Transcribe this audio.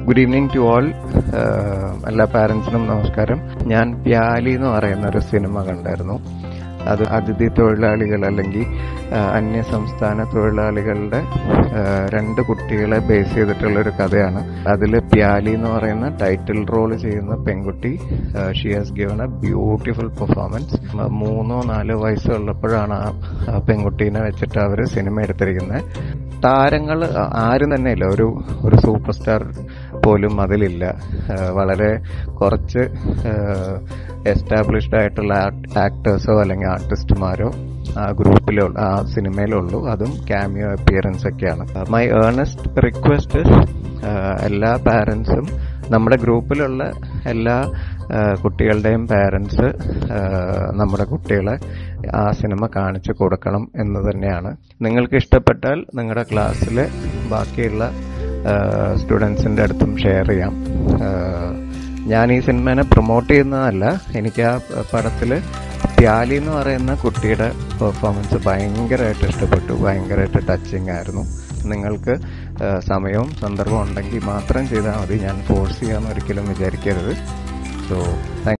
good evening to all എല്ലാ പാരൻസിനും നമസ്കാരം ഞാൻ പ്യാലി എന്ന് പറയുന്ന ഒരു സിനിമ കണ്ടായിരുന്നു അത് അതിഥി തൊഴിലാളികൾ അല്ലെങ്കിൽ ആ, അന്യ സംസ്ഥാന തൊഴിലാളികളുടെ ആ, രണ്ട് കുട്ടികളെ ബേസ് ചെയ്തിട്ടുള്ള ഒരു കഥയാണ് അതിൽ പ്യാലി എന്ന് പറയുന്ന ടൈറ്റിൽ റോൾ ചെയ്യുന്ന പെൺകുട്ടി she has given a beautiful performance മൂന്നോ നാലോ വയസ്സുള്ളപ്പോഴാണ് ആ ആ പെൺകുട്ടീനെ വെച്ചിട്ട് അവർ സിനിമ എടുത്തിരിക്കുന്നത് താരങ്ങൾ ആരും തന്നെ ഇല്ല ഒരു ഒരു സൂപ്പർ സ്റ്റാർ പോലും അതിലില്ല ആ, വളരെ കുറച്ച് എസ്റ്റാബ്ലിഷ്ഡ് ആയിട്ടുള്ള ആക്ടേഴ്സോ അല്ലെങ്കിൽ ആർട്ടിസ്റ്റുമാരോ ആ ഗ്രൂപ്പിലോ ആ സിനിമയിലുള്ളൂ അതും ക്യാമിയോ അപ്പിയറൻസ് ഒക്കെയാണ് മൈ ഏർണസ്റ്റ് റിക്വസ്റ്റ് എല്ലാ പാരൻസും നമ്മുടെ ഗ്രൂപ്പിലുള്ള എല്ലാ ആ, കുട്ടികളുടെയും പാരൻസ് നമ്മുടെ കുട്ടികളെ ആ സിനിമ കാണിച്ചു കൊടുക്കണം എന്ന് തന്നെയാണ് നിങ്ങൾക്ക് ഇഷ്ടപ്പെട്ടാൽ നിങ്ങളുടെ ക്ലാസ്സിൽ ബാക്കിയുള്ള സ്റ്റുഡൻസിൻ്റെ അടുത്തും ഷെയർ ചെയ്യാം ആ, ഞാൻ ഈ സിനിമേനെ പ്രൊമോട്ട് ചെയ്യുന്നതല്ല എനിക്ക് ആ പടത്തിൽ പ്യാലി എന്ന് പറയുന്ന കുട്ടിയുടെ പെർഫോമൻസ് ഭയങ്കരമായിട്ട് ഇഷ്ടപ്പെട്ടു ഭയങ്കരമായിട്ട് ടച്ചിങ് ആയിരുന്നു നിങ്ങൾക്ക് ആ, സമയവും സന്ദർഭവും ഉണ്ടെങ്കിൽ മാത്രം ചെയ്താൽ മതി ഞാൻ ഫോഴ്സ് ചെയ്യാമെന്ന് ഒരിക്കലും വിചാരിക്കരുത് സോ